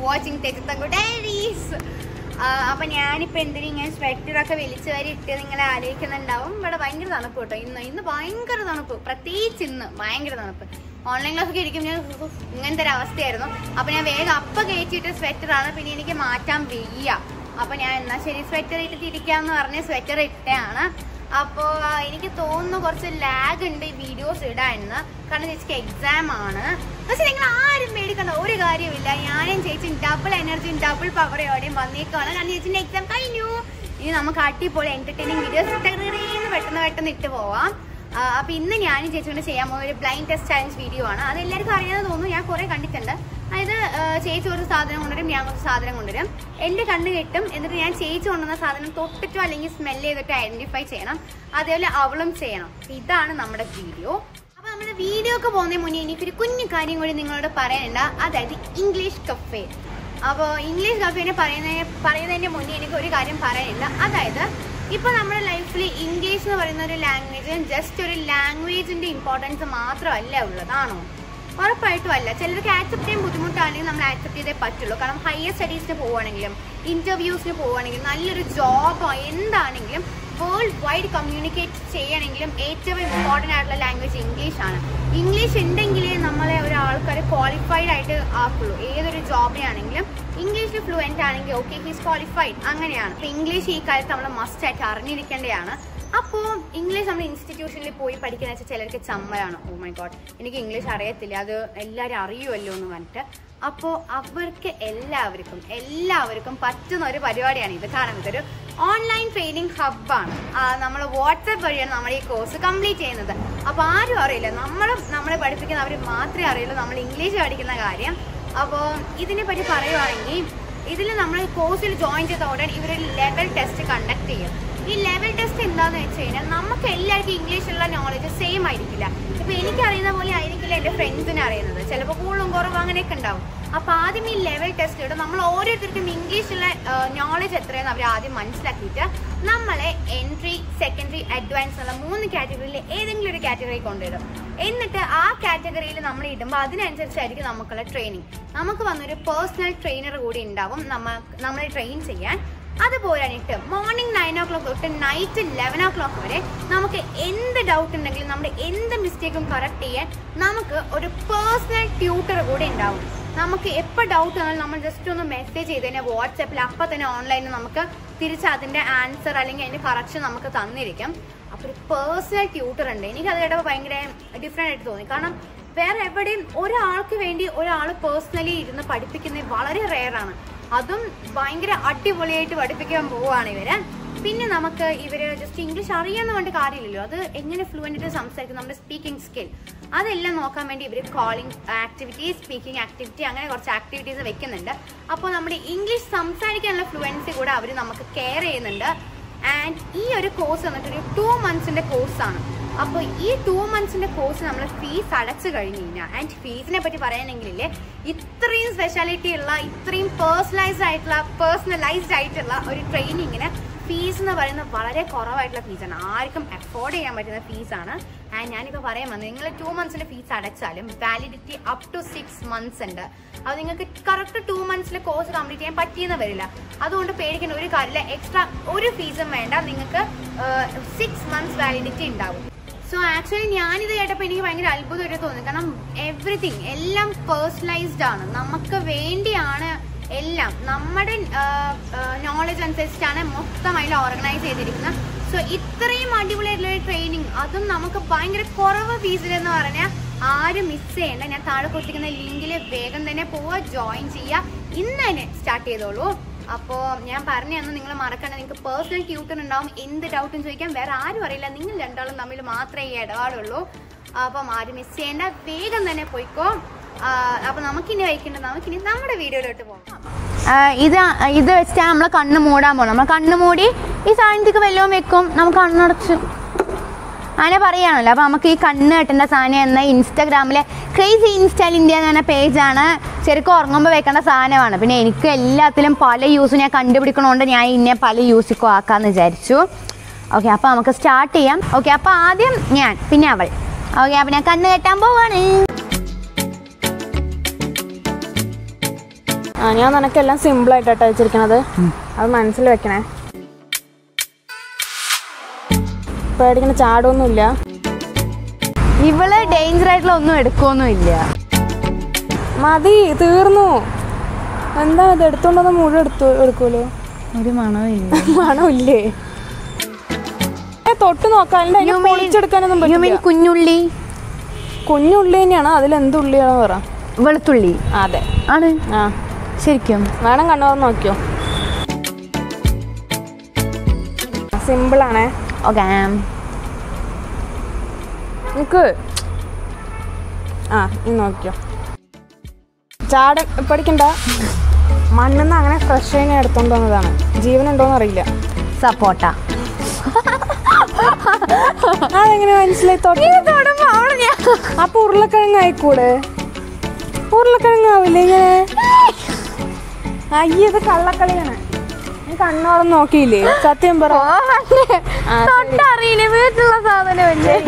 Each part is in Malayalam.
വാച്ചിങ് തെറ്റത്തങ്കു ഡയറീസ് അപ്പൊ ഞാനിപ്പോ എന്തിനും ഇങ്ങനെ സ്വെറ്ററൊക്കെ വലിച്ചു വാരി ഇട്ട് നിങ്ങൾ ആലോചിക്കുന്നുണ്ടാവും ഇവിടെ ഭയങ്കര തണുപ്പ് കേട്ടോ ഇന്ന് ഇന്ന് ഭയങ്കര തണുപ്പ് പ്രത്യേകിച്ച് ഇന്ന് ഭയങ്കര തണുപ്പ് ഓൺലൈൻ ക്ലാസ് ഒക്കെ ഇരിക്കും ഞാൻ ഉഫ് ഇങ്ങനത്തെ ഒരു അവസ്ഥയായിരുന്നു അപ്പൊ ഞാൻ വേഗം അപ്പ കയറ്റിയിട്ട് സ്വെറ്ററാണ് പിന്നെ എനിക്ക് മാറ്റാൻ വയ്യ അപ്പൊ ഞാൻ എന്നാ ശരി സ്വെറ്റർ ഇട്ട് തിരിക്കാന്ന് പറഞ്ഞ് സ്വെറ്റർ ഇട്ടാണ് അപ്പോ ആ, എനിക്ക് തോന്നുന്നു കുറച്ച് ലാഗ് ഉണ്ട് ഈ വീഡിയോസ് ഇടാന്ന് കാരണം ചേച്ചിക്ക് എക്സാം ആണ് പക്ഷെ നിങ്ങൾ ആരും പേടിക്കണ്ട ഒരു കാര്യമില്ല ഞാനും ചേച്ചി ഡബിൾ എനർജിയും ഡബിൾ പവറോടെയും വന്നേക്കാണ് കാരണം ചേച്ചിന്റെ എക്സാം കഴിഞ്ഞു ഇനി നമുക്ക് അടിപൊളി എന്റർടൈനിങ് വീഡിയോസ് പെട്ടെന്ന് പെട്ടെന്ന് ഇട്ട് പോവാം ആ, അപ്പൊ ഇന്ന് ഞാനും ചേച്ചി കൊണ്ട് ചെയ്യാൻ പോകുന്ന ഒരു ബ്ലൈൻഡ് ടെസ്റ്റ് ചാലഞ്ച് വീഡിയോ ആണ് അത് എല്ലാവർക്കും അറിയാതെ തോന്നുന്നു ഞാൻ കുറെ കണ്ടിട്ടുണ്ട് അതായത് ആ, ചേച്ചി ഒരു സാധനം കൊണ്ടുവരും ഞാൻ കുറച്ച് സാധനം കൊണ്ടുവരും എന്റെ കണ്ണ് കെട്ടും എന്നിട്ട് ഞാൻ ചേച്ചി കൊണ്ടുവന്ന സാധനം തൊട്ടിട്ടോ അല്ലെങ്കിൽ സ്മെൽ ചെയ്തിട്ടോ ഐഡന്റിഫൈ ചെയ്യണം അതേപോലെ അവളും ചെയ്യണം അപ്പൊ ഇതാണ് നമ്മുടെ വീഡിയോ അപ്പൊ നമ്മുടെ വീഡിയോ ഒക്കെ പോകുന്നതിന് മുന്നേ എനിക്കൊരു കുഞ്ഞു കാര്യം കൂടി നിങ്ങളോട് പറയാനുണ്ട് അതായത് ഇംഗ്ലീഷ് കഫേ അപ്പോൾ ഇംഗ്ലീഷ് കഫേനെ പറയുന്നതിന് പറയുന്നതിന്റെ മുന്നേ എനിക്ക് ഒരു കാര്യം പറയാനില്ല അതായത് ഇപ്പൊ നമ്മുടെ ലൈഫിൽ ഇംഗ്ലീഷ് എന്ന് പറയുന്ന ഒരു ലാംഗ്വേജ് ജസ്റ്റ് ഒരു ലാംഗ്വേജിന്റെ ഇമ്പോർട്ടൻസ് മാത്രമല്ല ഉള്ളതാണോ ഉറപ്പായിട്ടും അല്ല ചിലർക്ക് ആക്സെപ്റ്റ് ചെയ്യാൻ ബുദ്ധിമുട്ടാണെങ്കിൽ നമ്മൾ ആക്സെപ്റ്റ് ചെയ്തേ പറ്റുള്ളൂ കാരണം ഹയർ സ്റ്റഡീസിന് പോവുകയാണെങ്കിലും ഇന്റർവ്യൂസിന് പോവുകയാണെങ്കിലും നല്ലൊരു ജോബോ എന്താണെങ്കിലും വേൾഡ് വൈഡ് കമ്മ്യൂണിക്കേറ്റ് ചെയ്യണമെങ്കിലും ഏറ്റവും ഇമ്പോർട്ടൻ്റ് ആയിട്ടുള്ള ലാംഗ്വേജ് ഇംഗ്ലീഷ് ആണ് ഇംഗ്ലീഷ് ഉണ്ടെങ്കിലേ നമ്മളെ ഒരാൾക്കാരെ ക്വാളിഫൈഡ് ആയിട്ട് ആക്കുള്ളൂ ഏതൊരു ജോബിനാണെങ്കിലും ഇംഗ്ലീഷിൽ ഫ്ലുവൻ്റ് ആണെങ്കിൽ ഓക്കെ ഹീസ് ക്വാളിഫൈഡ് അങ്ങനെയാണ് അപ്പൊ ഇംഗ്ലീഷ് ഈ കാലത്ത് നമ്മൾ മസ്റ്റ് ആയിട്ട് അറിഞ്ഞിരിക്കേണ്ടതാണ് അപ്പോൾ ഇംഗ്ലീഷ് നമ്മൾ ഇൻസ്റ്റിറ്റ്യൂഷനിൽ പോയി പഠിക്കുന്ന വെച്ചാൽ ചിലർക്ക് ചമ്മലാണ് ഓ മൈ ഗോഡ് എനിക്ക് ഇംഗ്ലീഷ് അറിയത്തില്ല അത് എല്ലാവരും അറിയുമല്ലോ എന്ന് പറഞ്ഞിട്ട് അപ്പോൾ അവർക്ക് എല്ലാവർക്കും എല്ലാവർക്കും പറ്റുന്ന ഒരു പരിപാടിയാണ് ഇത് കാരണം ഇതൊരു ഓൺലൈൻ ട്രെയിനിങ് ഹബ്ബാണ് നമ്മൾ വാട്സപ്പ് വഴിയാണ് നമ്മൾ ഈ കോഴ്സ് കംപ്ലീറ്റ് ചെയ്യുന്നത് അപ്പോൾ ആരും അറിയില്ല നമ്മൾ നമ്മളെ പഠിപ്പിക്കുന്ന അവർ മാത്രമേ അറിയുള്ളൂ നമ്മൾ ഇംഗ്ലീഷ് പഠിക്കുന്ന കാര്യം അപ്പോൾ ഇതിനെ പറ്റി പറയുവാണെങ്കിൽ ഇതിൽ നമ്മൾ കോഴ്സിൽ ജോയിൻ ചെയ്ത ഉടൻ ഇവരൊരു ലെവൽ ടെസ്റ്റ് കണ്ടക്ട് ചെയ്യും ഈ ലെവൽ ടെസ്റ്റ് എന്താന്ന് വെച്ച് കഴിഞ്ഞാൽ നമുക്ക് എല്ലാവർക്കും ഇംഗ്ലീഷിലുള്ള നോളജ് സെയിം ആയിരിക്കില്ല ഇപ്പൊ എനിക്ക് അറിയുന്ന പോലെ ആയിരിക്കില്ല എന്റെ ഫ്രണ്ട്സിന് അറിയുന്നത് ചിലപ്പോൾ കൂടുതലും കുറവ് അങ്ങനെയൊക്കെ ഉണ്ടാവും അപ്പൊ ആദ്യം ഈ ലെവൽ ടെസ്റ്റ് ഇടും നമ്മൾ ഓരോരുത്തർക്കും ഇംഗ്ലീഷിലുള്ള നോളജ് എത്രയെന്ന് അവർ ആദ്യം മനസ്സിലാക്കിയിട്ട് നമ്മളെ എൻട്രി സെക്കൻഡറി അഡ്വാൻസ് എന്നുള്ള മൂന്ന് കാറ്റഗറിയിൽ ഏതെങ്കിലും ഒരു കാറ്റഗറി കൊണ്ടിടും എന്നിട്ട് ആ കാറ്റഗറിയിൽ നമ്മൾ ഇടുമ്പോൾ അതിനനുസരിച്ചായിരിക്കും നമുക്കുള്ള ട്രെയിനിങ് നമുക്ക് വന്നൊരു പേഴ്സണൽ ട്രെയിനർ കൂടി ഉണ്ടാവും നമ്മ നമ്മളെ ട്രെയിൻ ചെയ്യാൻ അതുപോലാണിട്ട് മോർണിംഗ് നയൻ ഓ ക്ലോക്ക് തൊട്ട് നൈറ്റ് ലെവൻ ഓ ക്ലോക്ക് വരെ നമുക്ക് എന്ത് ഡൗട്ട് ഉണ്ടെങ്കിലും നമ്മുടെ എന്ത് മിസ്റ്റേക്കും കറക്റ്റ് ചെയ്യാൻ നമുക്ക് ഒരു പേഴ്സണൽ ട്യൂട്ടർ കൂടെ ഉണ്ടാവും നമുക്ക് എപ്പോൾ ഡൗട്ട് വന്നാലും നമ്മൾ ജസ്റ്റ് ഒന്ന് മെസ്സേജ് ചെയ്ത് തന്നെ വാട്സാപ്പിൽ അപ്പം തന്നെ ഓൺലൈനിൽ നമുക്ക് തിരിച്ച് അതിന്റെ ആൻസർ അല്ലെങ്കിൽ അതിന്റെ കറക്ഷൻ നമുക്ക് തന്നിരിക്കും അപ്പോൾ ഒരു പേഴ്സണൽ ട്യൂട്ടർ ഉണ്ട് എനിക്ക് അത് കേട്ടപ്പോൾ ഭയങ്കര ഡിഫറെൻ്റ് ആയിട്ട് തോന്നി കാരണം വേറെ എവിടെയും ഒരാൾക്ക് വേണ്ടി ഒരാൾ പേഴ്സണലി ഇരുന്ന് പഠിപ്പിക്കുന്നത് വളരെ റെയറാണ് അതും ഭയങ്കര അടിപൊളിയായിട്ട് പഠിപ്പിക്കാൻ പോവുകയാണ് ഇവര് പിന്നെ നമുക്ക് ഇവര് ജസ്റ്റ് ഇംഗ്ലീഷ് അറിയാന്ന് വേണ്ട കാര്യമില്ലല്ലോ അത് എങ്ങനെ ഫ്ലുവൻ്റ് ആയിട്ട് സംസാരിക്കും നമ്മുടെ സ്പീക്കിംഗ് സ്കിൽ അതെല്ലാം നോക്കാൻ വേണ്ടി ഇവർ കോളിംഗ് ആക്ടിവിറ്റി സ്പീക്കിംഗ് ആക്ടിവിറ്റി അങ്ങനെ കുറച്ച് ആക്ടിവിറ്റീസ് വെക്കുന്നുണ്ട് അപ്പോൾ നമ്മുടെ ഇംഗ്ലീഷ് സംസാരിക്കാനുള്ള ഫ്ലുവൻസി കൂടെ അവർ നമുക്ക് കെയർ ചെയ്യുന്നുണ്ട് ആൻഡ് ഈ ഒരു കോഴ്സ് വന്നിട്ട് ഒരു ടു മന്ത്സിന്റെ കോഴ്സാണ് അപ്പോൾ ഈ ടു മന്ത്സിന്റെ കോഴ്സ് നമ്മൾ ഫീസ് അടച്ചു കഴിഞ്ഞു കഴിഞ്ഞാൽ ആൻഡ് ഫീസിനെ പറ്റി പറയാനെങ്കിലില്ലേ ഇത്രയും സ്പെഷ്യാലിറ്റി ഉള്ള ഇത്രയും പേഴ്സണലൈസ്ഡ് ആയിട്ടുള്ള പേഴ്സണലൈസ്ഡ് ആയിട്ടുള്ള ഒരു ട്രെയിനിങ്ങിന് ഫീസ് എന്ന് പറയുന്നത് വളരെ കുറവായിട്ടുള്ള ഫീസാണ് ആർക്കും അഫോർഡ് ചെയ്യാൻ പറ്റുന്ന ഫീസാണ് ആൻഡ് ഞാനിപ്പോൾ പറയാൻ വന്നത് നിങ്ങൾ ടു മന്ത്സിന്റെ ഫീസ് അടച്ചാലും validity up to six months ഉണ്ട് അത് നിങ്ങൾക്ക് കറക്റ്റ് ടു മന്ത്സിലെ കോഴ്സ് കംപ്ലീറ്റ് ചെയ്യാൻ പറ്റിയെന്ന് വരില്ല അതുകൊണ്ട് പേടിക്കേണ്ട ഒരു കാര്യമില്ല എക്സ്ട്രാ ഒരു ഫീസും വേണ്ട നിങ്ങൾക്ക് സിക്സ് മന്ത്സ് വാലിഡിറ്റി ഉണ്ടാവും സോ ആക്ച്വലി ഞാനിത് കേട്ടപ്പോൾ എനിക്ക് ഭയങ്കര അത്ഭുതമായിട്ട് തോന്നി കാരണം എവറിഥിങ് എല്ലാം പേഴ്സണലൈസ്ഡ് ആണ് നമുക്ക് വേണ്ടിയാണ് എല്ലാം നമ്മുടെ നോളജ് അനുസരിച്ചിട്ടാണ് മൊത്തം അതിൽ ഓർഗനൈസ് ചെയ്തിരിക്കുന്നത് സോ ഇത്രയും അടിപൊളിയായിട്ടുള്ള ഒരു ട്രെയിനിങ് അതും നമുക്ക് ഭയങ്കര കുറവ് ഫീസിലെന്ന് പറഞ്ഞാൽ ആരും മിസ് ചെയ്യേണ്ട ഞാൻ താഴെ കൊടുത്തിരിക്കുന്ന ലിങ്കിൽ വേഗം തന്നെ പോവുക ജോയിൻ ചെയ്യുക ഇന്ന് തന്നെ സ്റ്റാർട്ട് ചെയ്തോളൂ അപ്പോൾ ഞാൻ പറഞ്ഞു തന്നു നിങ്ങൾ മറക്കണ്ട നിങ്ങൾക്ക് പേഴ്സണൽ ട്യൂട്ടർ ഉണ്ടാവും എന്ത് ഡൗട്ടും ചോദിക്കാൻ വേറെ ആരും അറിയില്ല നിങ്ങൾ രണ്ടാളും തമ്മിൽ മാത്രമേ ഈ ഇടപാടുള്ളൂ അപ്പം ആരും മിസ് ചെയ്യേണ്ട വേഗം തന്നെ പോയിക്കോ ആ, അപ്പൊ നമുക്കിനി വയ്ക്കേണ്ടത് നമുക്കിനി നമ്മുടെ വീഡിയോയിലോട്ട് പോകാം ഇത് ഇത് വെച്ചിട്ടാണ് നമ്മൾ കണ്ണ് മൂടാൻ പോകുന്നത് നമ്മൾ കണ്ണ് മൂടി ഈ സാധനത്തേക്ക് വല്ലതും വെക്കും നമുക്ക് കണ്ണടച്ച് അങ്ങനെ പറയുകയാണല്ലോ അപ്പോൾ നമുക്ക് ഈ കണ്ണ് കെട്ടേണ്ട സാധനം എന്ന ഇൻസ്റ്റാഗ്രാമിലെ ക്രേസി ഇൻസ്റ്റാൽ ഇന്ത്യ എന്ന് പറഞ്ഞ പേജാണ് ശരിക്കും ഉറങ്ങുമ്പോൾ വെക്കേണ്ട സാധനമാണ് പിന്നെ എനിക്ക് എല്ലാത്തിലും പല യൂസ് ഞാൻ കണ്ടുപിടിക്കണോണ്ട് ഞാൻ ഇന്നെ പല യൂസിക്കും ആക്കാമെന്ന് വിചാരിച്ചു ഓക്കെ അപ്പോൾ നമുക്ക് സ്റ്റാർട്ട് ചെയ്യാം ഓക്കെ അപ്പോൾ ആദ്യം ഞാൻ പിന്നെ അവൾ ഓക്കെ അപ്പോൾ ഞാൻ കണ്ണ് കെട്ടാൻ പോവാണ് ആ ഞാൻ നിനക്കെല്ലാം സിമ്പിളായിട്ടാണ് വെച്ചിരിക്കണത് അത് മനസ്സിൽ വെക്കണേ പേടിക്കണ ചാടൊന്നുമില്ല ഇവള് ഡേഞ്ചർ ആയിട്ടുള്ള ഒന്നും എടുക്കൊന്നും ഇല്ല മതി തീർന്നു എന്താ ഇത് എടുത്തോണ്ടത് മുഴുവൻ എടുത്തു എടുക്കൂലോ ഒരു മണമില്ല മണമില്ലേ ഏ, തൊട്ട് നോക്കാം അതിന്റെ അതിനെ പൊളിച്ചെടുക്കാനൊന്നും യു മീൻ പറ്റില്ല കുഞ്ഞുള്ളി കുഞ്ഞുള്ളി തന്നെയാണ് അതിൽ എന്ത് ഉള്ളിയാണെന്ന് പറ വെളുത്തുള്ളി അതെ ആണ് ആ ശരിക്കും വേണം കണ്ണു നോക്കിയോ സിമ്പിളാണേ ഓക്കെ നിക്ക് ആ ഇനി നോക്കിയോ ചാട പഠിക്കണ്ട മണ്ണിന്ന് അങ്ങനെ ഫ്രഷ് ആയി എടുത്തോണ്ട് വന്നതാണ് ജീവനുണ്ടോന്ന് അറിയില്ല സപ്പോട്ട അതെങ്ങനെ മനസ്സിലായി തൊട്ട് അപ്പൊ ഉരുളക്കിഴങ്ങ് ആയിക്കൂടെ ഉരുളക്കിഴങ്ങ് ആവില്ലേ ഇങ്ങനെ അയ്യ ഇത് കള്ളക്കളിയാണ് നീ കണ്ണോളം നോക്കിയില്ലേ സത്യം പറ ആ, ശരി. തൊട്ടറിയില്ല വീട്ടിലുള്ള സാധനമല്ലേ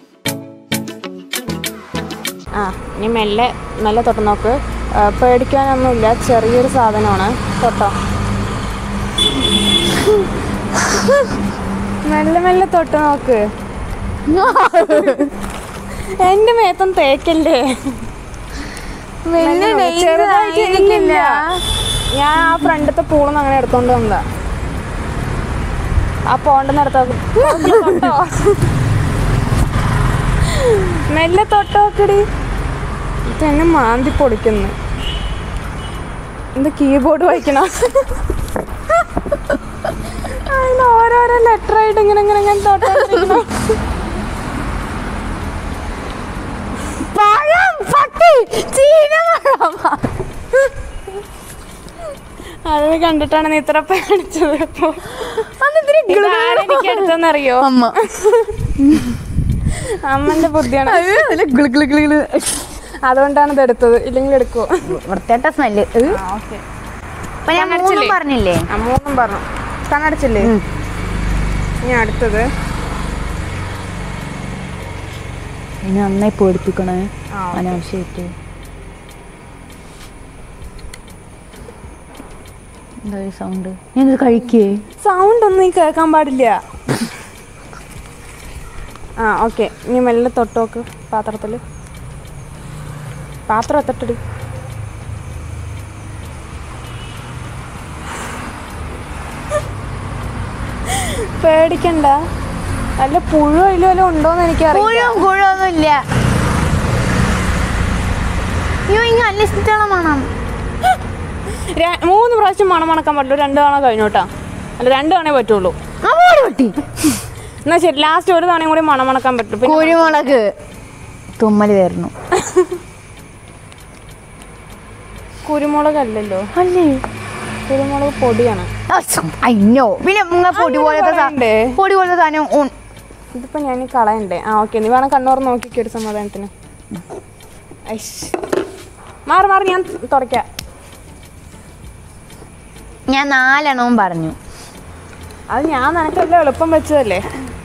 ആ ഇനി മെല്ലെ മെല്ലെ തൊട്ട് നോക്ക് ആ, പേടിക്കാനൊന്നുമില്ല ചെറിയൊരു സാധനമാണ് തൊട്ടോ മെല്ലെ മെല്ലെ തൊട്ട് നോക്ക് എന്റെ മേത്തം തേക്കല്ലേ വലിയ മെല്ലെ നോക്ക്. danger ചെറുതായിട്ട് ആയിരിക്കില്ല. ഇല്ലില്ല. ഞാൻ ആ ഫ്രണ്ടത്തെ പൂളൊന്നും അങ്ങനെ എടുത്തോണ്ട് വന്നതാ ആ പോണ്ടെന്ന് എടുത്തോ തൊട്ടോ മെല്ലെ തൊട്ടോക്കടി തന്നെ മാന്തി പൊടിക്കുന്നു എന്ത് കീബോർഡ് വായിക്കണം അതിൽ ഓരോരോ ലെറ്റർ ആയിട്ട് ഇങ്ങനെ ഇങ്ങനെ ഇങ്ങനെ തൊട്ടോണ്ടിരിക്കണം പഴം പട്ടി ചീനപഴം അത് കണ്ടിട്ടാണ് നീ ഇത്ര പേടിച്ചത് അപ്പൊ അന്നിത്തിരി എനിക്ക് എടുത്തെന്നറിയോ അമ്മ അമ്മന്റെ ബുദ്ധിയാണ് ഗിള് ഗിള് ഗിള് ഗിള്. അതുകൊണ്ടാണ് ഇത് എടുത്തത് ഇല്ലെങ്കിൽ എടുക്കുവോ വൃത്തിയായിട്ട സ്മെല്ല് ഓക്കെ അപ്പൊ ഞാൻ മൂന്നും കണ്ണടച്ചില്ലേ? പറഞ്ഞില്ലേ ആ മൂന്നും പറഞ്ഞു കണ്ണടച്ചില്ലേ ഉം. ഇനി അടുത്തത് ഇനി നന്നായി പേടിപ്പിക്കണേ ആ, ഓക്കേ. അനാവശ്യമായിട്ട് എന്താ ഒരു സൗണ്ട് ഞാൻ ഇത് കഴിക്കേ സൗണ്ട് ഒന്നും ഈ കേൾക്കാൻ പാടില്ല ആ ഓക്കെ ഇനി മെല്ലെ തൊട്ടോക്ക് പാത്രത്തിൽ പാത്രം എത്തട്ടടി പേടിക്കണ്ട നല്ല പുഴു അതിൽ വല്ലതും ഉണ്ടോന്ന് എനിക്കറിയാം കുഴും കുഴൊന്നും ഇല്ല അയ്യോ ഇങ്ങ നല്ല ഇഷ്ടമുള്ള മണം മൂന്ന് പ്രാവശ്യം മണം മണക്കാൻ പറ്റുള്ളൂ രണ്ട് തവണ കഴിഞ്ഞു കേട്ടോ അല്ല രണ്ട് തവണേ പറ്റുള്ളൂ ആ പോടി പട്ടി എന്നാ ശരി ലാസ്റ്റ് ഒരു തവണയും കൂടി മണം മണക്കാൻ പറ്റും പിന്നെ കുരുമുളക് തുമ്മല് വരുന്നു കുരുമുളക് അല്ലല്ലോ അല്ലേ കുരുമുളക് പൊടിയാണ് അയ്യോ പിന്നെ ഇങ്ങ പൊടി അങ്ങനെ പോലത്തെ സാ- പറയണ്ടേ? പൊടി പോലത്തെ സാധനം ഉൺ- ഇതിപ്പോ ഞാൻ ഈ കളയണ്ടേ ആ ഓക്കെ നീ വേണം കണ്ണൂർ നോക്കിക്കോ ഒരു സമാധാനത്തിന് ഐഷ്. മാറി മാറി ഞാൻ തുടയ്ക്കാം ഞാൻ നാലെണ്ണവും പറഞ്ഞു അത് ഞാൻ നിനക്കെല്ലാം എളുപ്പം വെച്ചതല്ലേ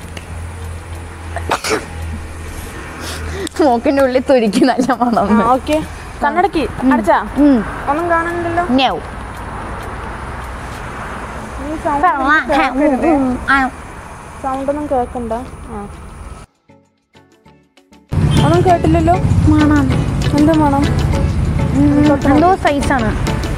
മൂക്കിന്റെ ഉള്ളിൽ തൊരിക്ക് നല്ല മണം ആ ഓക്കെ കണ്ണടക്കി അടച്ചാ ഉം. ഒന്നും കാണാനില്ലല്ലോ No. നീ സൗണ്ട് സൗണ്ട് ഒന്നും കേൾക്കണ്ട ആ ഒന്നും കേട്ടില്ലല്ലോ മണം എന്താ മണം എന്തോ സൈസാണ്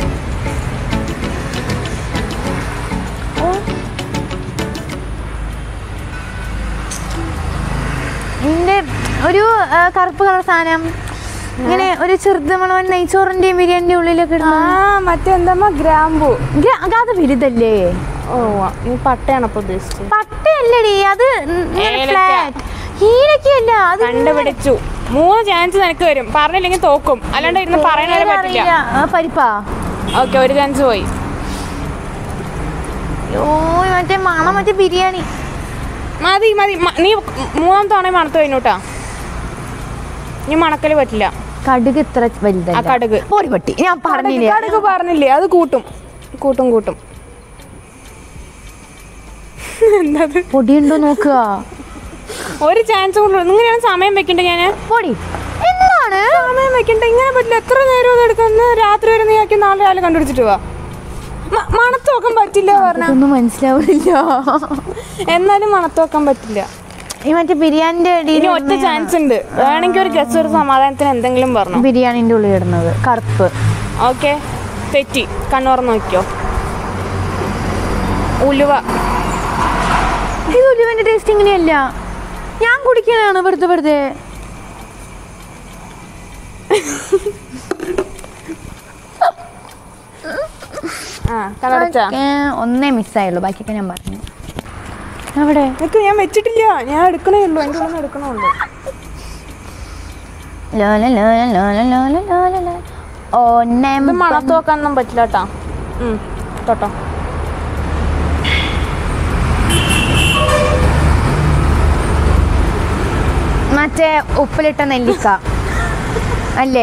ഇതിന്റെ ഒരു ആ, കറുപ്പ് കളർ സാധനം ഇങ്ങനെ ഒരു ചെറുത് മണം നെയ്ച്ചോറിന്റെയും ബിരിയാണിന്റെ ഉള്ളിലൊക്കെ ആ ഇടുന്ന മറ്റേ എന്താ ഗ്രാമ്പു ഗ്ര- അത് വലുതല്ലേ ഓ നീ പട്ടയാണ് അപ്പൊ ഉദ്ദേശിച്ചത് പട്ടയല്ലടി അത് ഏലക്ക. ഫ്ലാറ്റ് ഹീലക്കല്ല അത് കണ്ടുപിടിച്ചു മൂന്ന് ചാൻസ് നിനക്ക് വരും പറഞ്ഞില്ലെങ്കിൽ തോക്കും അല്ലാണ്ട് ഇരുന്ന് പറയാനേ പറ്റില്ല അറിയില്ല. ആ, പരിപ്പാ ഓക്കെ ഒരു ചാൻസ് പോയി ഓ മറ്റേ മണം മറ്റേ ബിരിയാണി മതി മതി മ- നീ മൂന്നാം തവണ മണത്ത് കഴിഞ്ഞൂട്ടാ നീ മണക്കല് പറ്റില്ല കടുക് ഇത്ര ആ വലുതല്ല കടുക് പോടി പട്ടി ഞാൻ പറഞ്ഞില്ലേ കടുക് പറഞ്ഞില്ലേ അത് കൂട്ടും കൂട്ടും കൂട്ടും എന്താ പൊടിയുണ്ടോ നോക്കുക ഒരു ചാൻസ് കൂടുതൽ ഇങ്ങനെയാണ് സമയം വെക്കണ്ടേ ഞാന് പൊടി എന്താണ് എന്താണ് സമയം വെക്കണ്ട ഇങ്ങനെ പറ്റില്ല എത്ര നേരം അത് എടുക്കുന്ന രാത്രി വരെ നീ ആക്കി നാളെ രാവിലെ കണ്ടുപിടിച്ചിട്ട് വാ മ- മണത്ത് നോക്കാൻ പറ്റില്ല പറഞ്ഞ ഒന്നും മനസ്സിലാവില്ല എന്നാലും മണത്ത് നോക്കാൻ പറ്റില്ല ഈ മറ്റേ ബിരിയാണിന്റെ ഇനി ഇടയിൽ ഒറ്റ ചാൻസ് ഉണ്ട് വേണമെങ്കിൽ ഒരു ഗസ് ഒരു സമാധാനത്തിന് എന്തെങ്കിലും പറഞ്ഞു ബിരിയാണിന്റെ ഉള്ളിൽ ഇടുന്നത് കറുപ്പ് ഓക്കെ തെറ്റി കണ്ണോർ നോക്കിയോ ഉലുവ ഇത് ഉലുവന്റെ ടേസ്റ്റ് ഇങ്ങനെയല്ല ഞാൻ കുടിക്കണാണ് വെറുതെ വെറുതെ ആ കണ്ണടച്ചാ ഏ, ഒന്നേ മിസ്സായുള്ളൂ ബാക്കിയൊക്കെ ഞാൻ പറഞ്ഞു അവിടെ നിനക്ക് ഞാൻ വെച്ചിട്ടില്ല ഞാൻ എടുക്കണേ ഉള്ളൂ എൻ്റെ ഉള്ളിൽ നിന്ന് എടുക്കണുള്ളൂ ലോല ലോല ലോല ലോല ലോല ലോല. ഒന്നേം ഇത് മണത്ത് നോക്കാനൊന്നും പറ്റില്ല കേട്ടോ ഉം, തൊട്ടോ മറ്റേ ഉപ്പിലിട്ട നെല്ലിക്ക അല്ലേ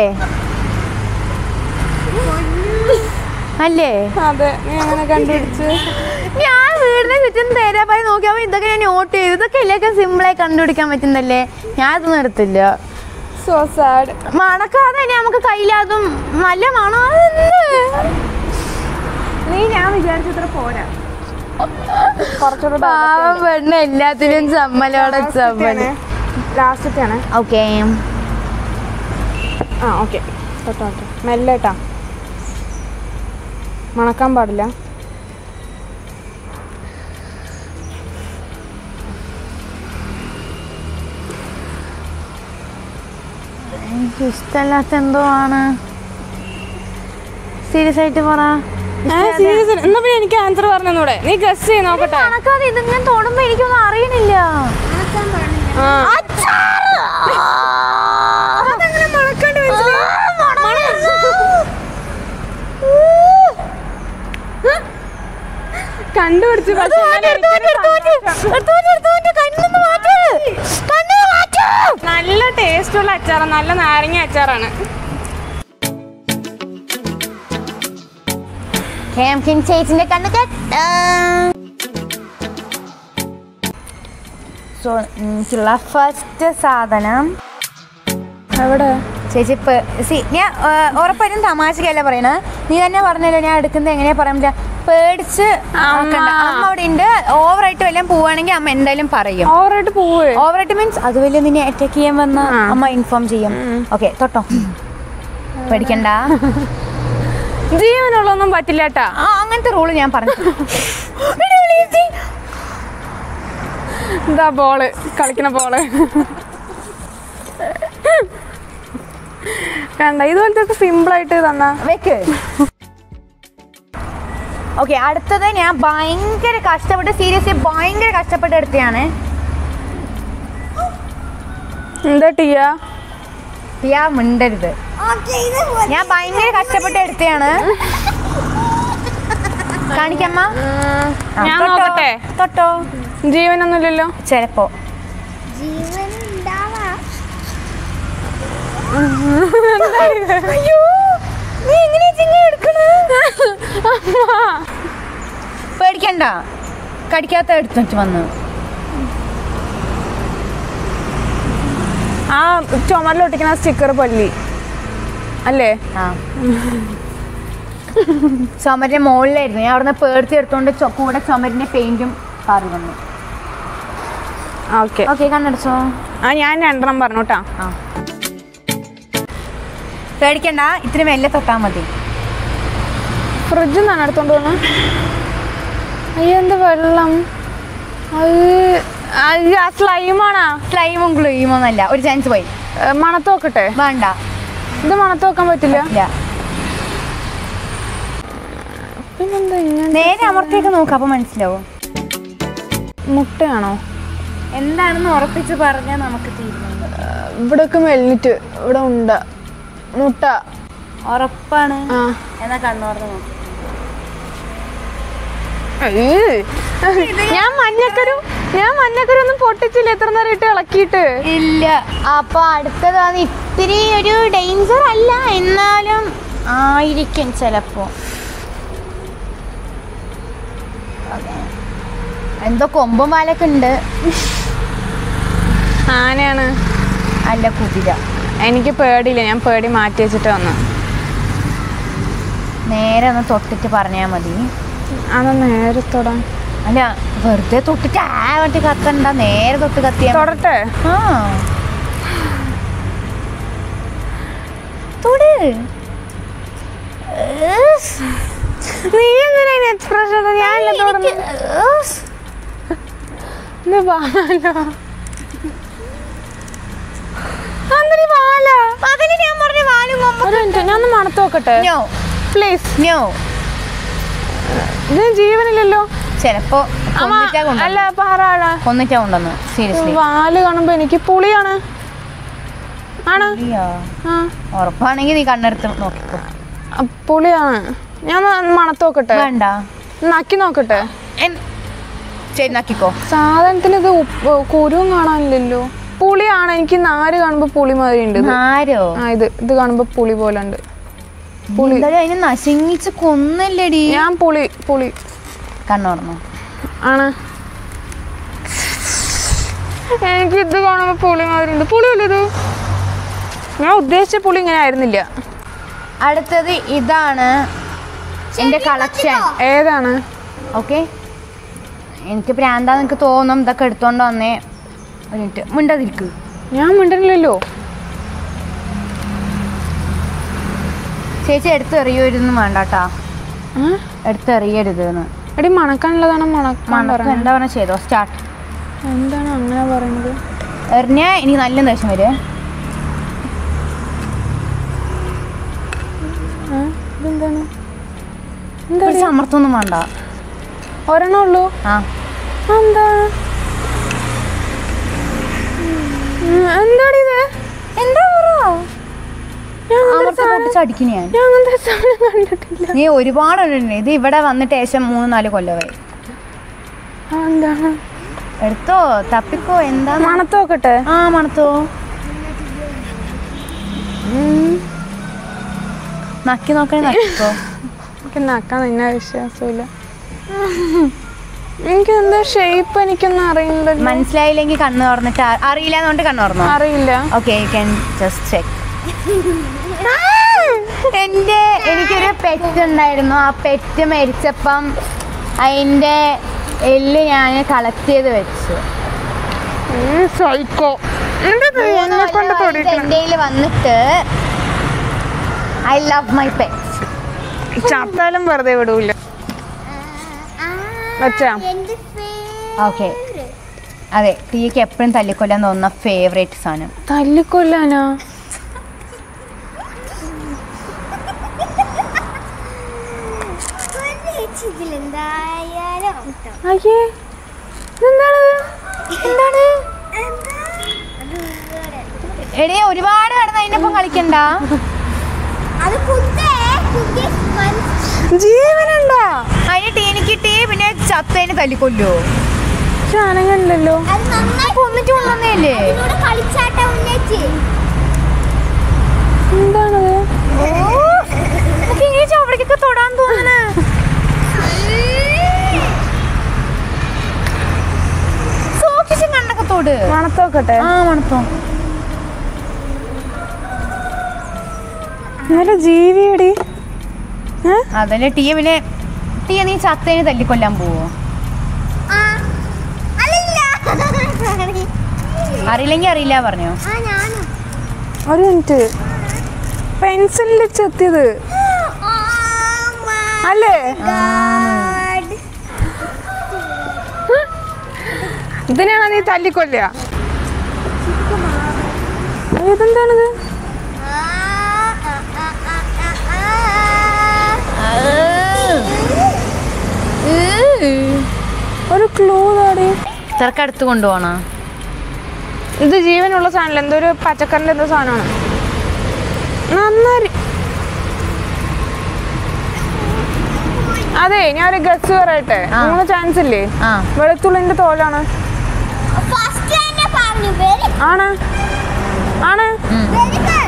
അല്ലേ അതെ നീ അങ്ങനെ കണ്ടുപിടിച്ച് ഞാൻ വീടിനെ ചുറ്റും തേരാപ്പായി നോക്കിയപ്പോൾ ഇതൊക്കെ ഞാൻ നോട്ട് ചെയ്തു ഇതൊക്കെ ഇതിലൊക്കെ സിമ്പിളായി കണ്ടുപിടിക്കാൻ പറ്റുന്നല്ലേ ഞാൻ ഇതൊന്നും എടുത്തില്ല സോ സാഡ് മണക്കാതെ ഇനി നമുക്ക് കയ്യിലാതും നല്ല മണം നീ ഞാൻ വിചാരിച്ചത്ര പോരാ കുറച്ചുകൂടെ പാവം പെണ്ണ് എല്ലാത്തിനും ചമ്മലോടെ ചമ്മല് ലാസ്റ്റത്തെ ആണ് ഓക്കെ ആ ഓക്കെ തൊട്ടോ ഓക്കെ മെല്ലെ കേട്ടാ മണക്കാൻ പാടില്ല എനിക്ക് ഇഷ്ടമല്ലാത്ത എന്തോ ആണ് സീരിയസ് ആയിട്ട് പറ സീരിയസ് എന്നാ പിന്നെ എനിക്ക് ആൻസർ പറഞ്ഞൂടെ നീ ഗസ് ചെയ്ത് നോക്കട്ടെ മണക്കാതെ ഇതിങ്ങനെ തൊടുമ്പോ എനിക്കൊന്നും അറിയണില്ല ആ കണ്ടുപിടിച്ചു പക്ഷേ നല്ല ടേസ്റ്റുള്ള അച്ചാറാണ് നല്ല നാരങ്ങ അച്ചാറാണ് ഹേംകിൻ ചേച്ചിന്റെ കണ്ണ് കെട്ട സോ എനിക്കുള്ള ഫസ്റ്റ് സാധനം എവിടെ ചേച്ചി പേ- സി ഞാൻ ആ, ഉറപ്പായിട്ടും തമാശക്കല്ല പറയണത് നീ തന്നെ പറഞ്ഞല്ലോ ഞാൻ എടുക്കുന്നത് എങ്ങനെയാ പറയാൻ പറ്റുക പേടിച്ച് ആക്കണ്ട. അമ്മ അവിടെ ഉണ്ട് ഓവറായിട്ട് വല്ലതും പോവാണെങ്കിൽ അമ്മ എന്തായാലും പറയും ഓവറായിട്ട് പോവേ ഓവറായിട്ട് മീൻസ് അത് വലിയ നിന്നെ അറ്റാക്ക് ചെയ്യാൻ വന്ന അമ്മ ഇൻഫോം ചെയ്യും ഓക്കെ തൊട്ടോ പേടിക്കണ്ട ജീവനുള്ളൊന്നും പറ്റില്ല കേട്ടാ ആ അങ്ങനത്തെ റൂള് ഞാൻ പറഞ്ഞു എന്താ ബോള് കളിക്കണ ബോള് കണ്ട ഇതുപോലത്തെ സിമ്പിൾ ആയിട്ട് തന്നാ വെക്ക് ഓക്കെ അടുത്തത് ഞാൻ ഭയങ്കര കഷ്ടപ്പെട്ട് സീരിയസ്ലി ഭയങ്കര കഷ്ടപ്പെട്ട് എടുത്തതാണ് എന്താ ടീയ പിയാ മിണ്ടരുത് ഞാൻ ഭയങ്കര കഷ്ടപ്പെട്ട് എടുത്തതാണ് കാണിക്കമ്മ ആ, ഞാൻ തൊട്ടോ? നോക്കട്ടെ? തൊട്ടോ ജീവനൊന്നുമില്ലല്ലോ ചിലപ്പോ അയ്യോ നീ എങ്ങനെയാ ചിങ്ങ എടുക്കണേ പേടിക്കണ്ട കടിക്കാത്ത എടുത്തിട്ട് വന്നു ആ ചുമരിലൊട്ടിക്കുന്ന സ്റ്റിക്കർ പല്ലി അല്ലേ ആ ചുമരിന്റെ മുകളിലായിരുന്നു ഞാൻ അവിടുന്ന് പേടിച്ച് എടുത്തോണ്ട് ചൊ- കൂടെ ചുമരിന്റെ പെയിന്റും പാറി വന്നു ഓക്കെ ഓക്കെ കണ്ണടച്ചോ ആ ഞാൻ രണ്ടെണ്ണം പറഞ്ഞു കേട്ടാ ആ പേടിക്കണ്ട ഇത്തിരി മെല്ലെ തൊട്ടാ മതി ഫ്രിഡ്ജിൽ നിന്നാണ് എടുത്തോണ്ട് വന്നു അയ്യോ എന്ത് വെള്ളം അത് സ്ലൈമാണാ സ്ലൈമും ഗ്ലൂയും ഒന്നല്ല ഒരു ചാൻസ് പോയി മണത്ത് നോക്കട്ടെ വേണ്ട ഇത് മണത്ത് നോക്കാൻ പറ്റില്ല ഇല്ല പിന്നെന്താ ഇങ്ങനെ നേരെ അമർത്തേക്ക് നോക്ക് അപ്പൊ മനസ്സിലാവും മുട്ടയാണോ എന്താണെന്ന് ഉറപ്പിച്ച് പറഞ്ഞാൽ നമുക്ക് തീരുമാനം ഇവിടെയൊക്കെ മെല്ലിറ്റ് ഇവിടെ ഉണ്ട മുട്ട ഉറപ്പാണ് ആ എന്നാ കണ്ണോർന്ന് നോക്ക് ഞാൻ മഞ്ഞക്കരു ഞാൻ മഞ്ഞക്കരു ഒന്നും പൊട്ടിച്ചില്ല എത്ര നേരം ഇട്ട് ഇളക്കിയിട്ട് ഇല്ല അപ്പൊ അടുത്തതാണ് ഇത്തിരി ഒരു ഡേഞ്ചർ അല്ല എന്നാലും ആയിരിക്കും ചിലപ്പോ Okay. എന്തോ കൊമ്പും വാലൊക്കെ ഉണ്ട് ആനയാണ് അല്ല കുതിര എനിക്ക് പേടിയില്ല ഞാൻ പേടി മാറ്റി വെച്ചിട്ട് വന്നു നേരെ ഒന്ന് തൊട്ടിട്ട് പറഞ്ഞാൽ മതി അത് നേരത്തോടാ അല്ല വെറുതെ തൊട്ടിട്ട് ആ മറ്റേ കത്തണ്ട നേരെ തൊട്ട് കത്തിയാ മതി. തൊടട്ടെ ആ തൊട് ഏസ്. നീ എന്തിനാ എക്സ്പ്രഷൻ ഞാനല്ല തൊടുന്നു ഏസ്. ഇത് പാലോ അന്നിരി പാലാ അതിന് ഞാൻ പറഞ്ഞ വാലും ഒരു മിനിറ്റ് ഞാൻ ഒന്ന് മണത്ത് നോക്കട്ടെ നോ പ്ലീസ് നോ ഇതിന് ജീവനില്ലല്ലോ ചിലപ്പോ അമ്മ, കൊന്നിട്ടാ അല്ല കൊണ്ടുവന്നു പാറാണ് കൊന്നിട്ടാ കൊണ്ടുവന്നു സീരിയസ്ലി വാല് കാണുമ്പോ എനിക്ക് പുളിയാണ് ആണ് ആ ഉറപ്പാണെങ്കിൽ നീ കണ്ണെടുത്ത് നോക്കിക്കോ ആ, പുളിയാണ് ഞാൻ ഒന്ന് മണത്ത് നോക്കട്ടെ വേണ്ട നക്കി നോക്കട്ടെ എൻ- ശരി നോക്കിക്കോ സാധനത്തിന് ഇത് ഉപ്പ് കുരുവും കാണാനില്ലല്ലോ പുളിയാണ് എനിക്ക് നാര് കാണുമ്പോ പുളി മാതിരി ഉണ്ട് ഇത്. ആരോ ആ ഇത് ഇത് കാണുമ്പോ പുളി പോലെ ഉണ്ട് പുളി എന്തായാലും അതിനെ നശിങ്ങിച്ച് കൊന്നല്ലേടി ഞാൻ പുളി പുളി കണ്ണോർന്നു ആണ് എനിക്ക് ഇത് കാണുമ്പോ പുളി മാതിരി ഉണ്ട് പുളി അല്ലേ ഇത് ഞാൻ ഉദ്ദേശിച്ച പുളി ഇങ്ങനെ ആയിരുന്നില്ല അടുത്തത് ഇതാണ് എൻ്റെ കളക്ഷൻ ഏതാണ് ഓക്കെ എനിക്ക് പ്രാന്താന്ന് എനിക്ക് തോന്നും ഇതൊക്കെ എടുത്തോണ്ട് വന്നേ ഒരു മിനിറ്റ് മിണ്ടതിരിക്ക് ഞാൻ മിണ്ടണില്ലല്ലോ ചേച്ചി എടുത്ത് എറിയരുതെന്ന് വേണ്ട കേട്ടാ ആ? എടുത്ത് എറിയരുത് എന്ന് എടി മണക്കാനുള്ളതാണ് മണക്കാൻ മണക്ക് പറഞ്ഞത് എന്താ പറഞ്ഞ ചെയ്തോ സ്റ്റാർട്ട് എന്താണ് അങ്ങനെ പറയുന്നത് എറിഞ്ഞ എനിക്ക് നല്ല ദേഷ്യം വരും ആ? ഇതെന്താണ് ഒരു സമർത്തൊന്നും വേണ്ട ഒരെണ്ണം ഉള്ളൂ ആ എന്താണ് എന്താടി ഇത് എന്താ പറ ഞാൻ അങ്ങനത്തെ അമർത്തി സാധനം- പൊട്ടിച്ച് അടിക്കുന്നു ഞാൻ ഞാൻ അങ്ങനത്തെ സാധനം കണ്ടിട്ടില്ല നീ ഒരുപാട് ഉണ്ട് ഇത് ഇവിടെ വന്നിട്ട് ഏകദേശം മൂന്ന് നാല് കൊല്ലമായി ആ, എന്താണ് എടുത്തോ തപ്പിക്കോ എന്താ മണത്ത് നോക്കട്ടെ ആ മണത്തോ നക്കി നോക്കണേ നക്കിക്കോ എനിക്ക് നക്കാൻ നിന്നെ വിശ്വാസമില്ല എനിക്ക് എന്താ ഷേപ്പ് എനിക്കൊന്നും അറിയില്ല മനസ്സിലായില്ലെങ്കിൽ കണ്ണ് തുറന്നിട്ട് അ- അറിയില്ല എന്നുകൊണ്ട് കണ്ണ് തുറന്നോ അറിയില്ല okay you can just check എൻ്റെ എനിക്കൊരു പെറ്റ് ഉണ്ടായിരുന്നു ആ പെറ്റ് മരിച്ചപ്പം അതിൻ്റെ എല്ല് ഞാൻ കളക്ട് ചെയ്ത് വെച്ചു സൈക്കോ എന്നെ കൊണ്ട് തൊടിക്കണം എൻ്റെ വന്നിട്ട് ഐ ലവ് മൈ പെറ്റ് ചത്താലും വെറുതെ വിടൂല വെച്ചാ ഓക്കെ അതെ തീക്ക് എപ്പോഴും തല്ലിക്കൊല്ലാൻ തോന്നുന്ന ഫേവറേറ്റ് സാധനം തല്ലിക്കൊല്ലാനാ ഇതിലെന്തായാലും അയ്യേ ഇതെന്താണത് എന്താണ് എടേ ഒരുപാട് കിടന്ന് അതിൻ്റെ ഒപ്പം കളിക്കണ്ട അത് കുത്തേ കുത്തി ജീവനുണ്ടോ അതിന് ടീനിക്ക് ടീ പിന്നെ ചത്തേനെ തല്ലിക്കൊല്ലോ ചാനങ്ങണ്ടല്ലോ അത് നന്നായി കൊന്നിട്ട് കൊണ്ടുവന്നേല്ലേ ഇതിലൂടെ കളിച്ചാട്ട ഉന്നയിച്ച് എന്താണത് ഈ ചവിടക്കൊക്കെ തൊടാൻ തോന്നണ സൂക്ഷിച്ചും കണ്ണൊക്കെ തൊട് മണത്തോക്കട്ടെ ആ മണത്തോ നല്ല ജീവിയടി ഏ? അതല്ലേ ടീ പിന്നെ ടീ നീ ചത്തേനെ തല്ലിക്കൊല്ലാൻ പോവോ ആ അല്ലല്ല അറിയില്ലെങ്കിൽ അറിയില്ല പറഞ്ഞോ ആ ഞാനും ഒരു മിനിറ്റ് പെൻസിലിൽ ചെത്തിയത് അല്ലേ ഇതിനാണ് നീ തല്ലിക്കൊല്ല ഇതെന്താണിത് ഒരു ക്ലൂ താടി ഇത്രക്ക് അടുത്ത് കൊണ്ടുപോണോ ഇത് ജീവനുള്ള സാധനമല്ല എന്തോ ഒരു പച്ചക്കറിന്റെ എന്തോ സാധനമാണ് നന്നായി അതെ ഞാൻ ഒരു ഗസ് പറയട്ടെ ആ. മൂന്ന് ചാൻസ് ഇല്ലേ ആ വെളുത്തുള്ളിന്റെ തോലാണ് ഫസ്റ്റ് തന്നെ പറഞ്ഞു വെരി ആണ് ആണ് വെരി ഗുഡ്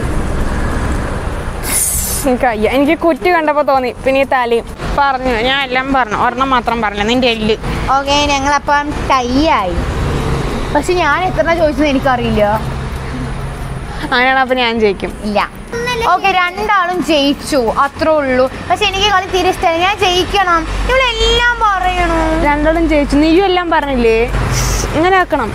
എനിക്ക് അയ്യ എനിക്ക് കുറ്റി കണ്ടപ്പോ തോന്നി പിന്നെ ഈ തലയും പറഞ്ഞു ഞാൻ എല്ലാം പറഞ്ഞു ഒരെണ്ണം മാത്രം പറഞ്ഞില്ല നിന്റെ എല്ല് ഓക്കെ ഞങ്ങളപ്പം ടൈ ആയി പക്ഷെ ഞാൻ എത്ര ചോദിച്ചത് എനിക്കറിയില്ല അങ്ങനെയാണ് അപ്പൊ ഞാൻ ജയിക്കും ഇല്ല ഓക്കെ രണ്ടാളും ജയിച്ചു അത്രേ ഉള്ളൂ പക്ഷെ എനിക്ക് കളി തീരെ ഇഷ്ടമല്ല ഞാൻ ജയിക്കണം ഇവളെല്ലാം പറയണു രണ്ടാളും ജയിച്ചു നീയും എല്ലാം പറഞ്ഞില്ലേ ഇങ്ങനെ ആക്കണം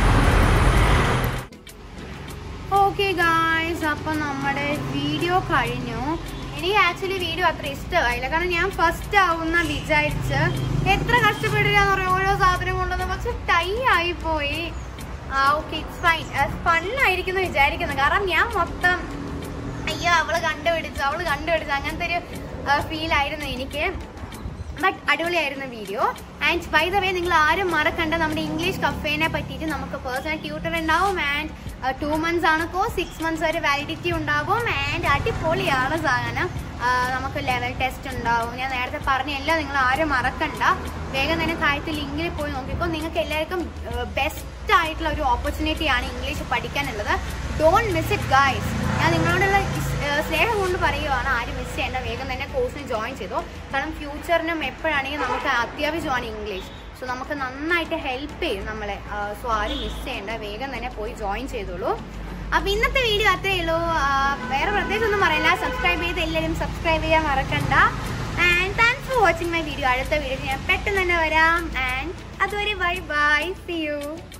ഓക്കെ ഗായ്സ് അപ്പം നമ്മുടെ വീഡിയോ കഴിഞ്ഞു എനിക്ക് ആക്ച്വലി വീഡിയോ അത്ര ഇഷ്ടമായില്ല കാരണം ഞാൻ ഫസ്റ്റ് ആവുന്ന വിചാരിച്ച് എത്ര കഷ്ടപ്പെടില്ലാന്ന് പറയാം ഓരോ സാധനം കൊണ്ടുവന്ന് പക്ഷെ ടൈ ആയി പോയി ആ ഓക്കെ ഇറ്റ്സ് ഫൈൻ ഫണ്ണായിരിക്കുന്നു വിചാരിക്കുന്നു കാരണം ഞാൻ മൊത്തം അയ്യോ അവള് കണ്ടുപിടിച്ചു അവള് കണ്ടുപിടിച്ചു അങ്ങനത്തെ ഒരു ഫീൽ ആയിരുന്നു എനിക്ക് ബട്ട് അടിപൊളിയായിരുന്നു video and by the way നിങ്ങൾ ആരും മറക്കണ്ട നമ്മുടെ ഇംഗ്ലീഷ് കഫേനെ പറ്റിയിട്ട് നമുക്ക് പേഴ്സണൽ ട്യൂട്ടർ ഉണ്ടാവും ആൻഡ് ടു മന്ത്സ് ആണ് കോഴ്സ് സിക്സ് മന്ത്സ് വരെ വാലിഡിറ്റി ഉണ്ടാവും ആൻഡ് അടിപൊളിയാണ് സാധനം ആ, നമുക്ക് ലെവൽ ടെസ്റ്റ് ഉണ്ടാവും ഞാൻ നേരത്തെ പറഞ്ഞ എല്ലാം നിങ്ങൾ ആരും മറക്കണ്ട വേഗം തന്നെ താഴത്തെ ലിങ്കിൽ പോയി നോക്കിക്കോ നിങ്ങൾക്ക് എല്ലാവർക്കും ബെസ്റ്റ് ആയിട്ടുള്ള ഒരു ഓപ്പർച്യൂണിറ്റി ആണ് ഇംഗ്ലീഷ് പഠിക്കാനുള്ളത് ഡോണ്ട് മിസ് ഇറ്റ് ഗൈസ് ഞാൻ നിങ്ങളോടുള്ള ഇസ്- ഏഹ് സ്നേഹം കൊണ്ട് പറയുവാണ് ആരും മിസ് ചെയ്യേണ്ട വേഗം തന്നെ കോഴ്സിന് ജോയിൻ ചെയ്തു കാരണം ഫ്യൂച്ചറിനും എപ്പോഴാണെങ്കിലും നമുക്ക് അത്യാവശ്യമാണ് ഇംഗ്ലീഷ് സോ നമുക്ക് നന്നായിട്ട് ഹെൽപ്പ് ചെയ്യും നമ്മളെ സോ ആരും മിസ് ചെയ്യേണ്ട വേഗം തന്നെ പോയി ജോയിൻ ചെയ്തോളൂ അപ്പൊ ഇന്നത്തെ വീഡിയോ അത്രേ ഉള്ളൂ ആ, വേറെ പ്രത്യേകിച്ച് ഒന്നും പറയില്ല സബ്സ്ക്രൈബ് ചെയ്ത് എല്ലാവരും സബ്സ്ക്രൈബ് ചെയ്യാൻ മറക്കണ്ട and thanks for watching my video അടുത്ത വീഡിയോ ഞാൻ പെട്ടെന്ന് തന്നെ വരാം ആൻഡ് അതുവരെ ബൈ ബൈ സി യു